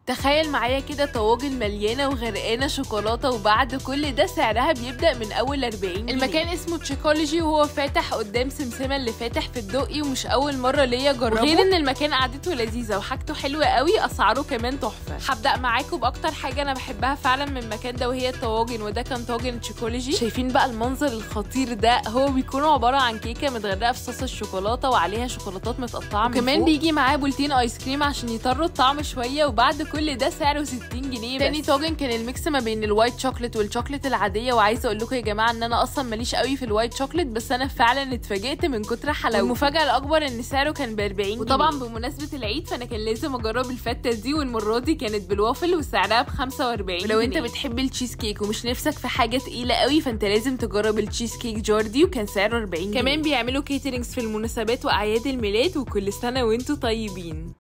تخيل معايا كده طواجن مليانه وغرقانه شوكولاته وبعد كل ده سعرها بيبدا من اول 40 جنيه المكان اسمه تشيكولوجي وهو فاتح قدام سمسمه اللي فاتح في الدقي ومش اول مره ليا اجربه غير ان المكان قعدته لذيذه وحاجته حلوه قوي اسعاره كمان تحفه هبدا معاكم باكتر حاجه انا بحبها فعلا من المكان ده وهي الطواجن وده كان طاجن تشيكولوجي شايفين بقى المنظر الخطير ده هو بيكون عباره عن كيكه متغرقه في صوص الشوكولاته وعليها شوكولاتات متقطعه من كمان بيجي معاه بولتين ايس كريم عشان يطروا الطعم شويه وبعد كل ده سعره 60 جنيه بس. تاني طاجن كان الميكس ما بين الوايت شوكليت والشوكليت العاديه وعايزه اقول لكم يا جماعه ان انا اصلا ماليش قوي في الوايت شوكليت بس انا فعلا اتفاجئت من كتر حلاوته المفاجاه الاكبر ان سعره كان ب 40 جنيه وطبعا بمناسبه العيد فانا كان لازم اجرب الفته دي والمره دي كانت بالوافل وسعرها ب 45 ولو انت بتحب التشيز كيك ومش نفسك في حاجه تقيله قوي فانت لازم تجرب التشيز كيك جاردي وكان سعره 40 جنيه كمان بيعملوا كيترينجز في المناسبات واعياد الميلاد وكل سنه وانتم طيبين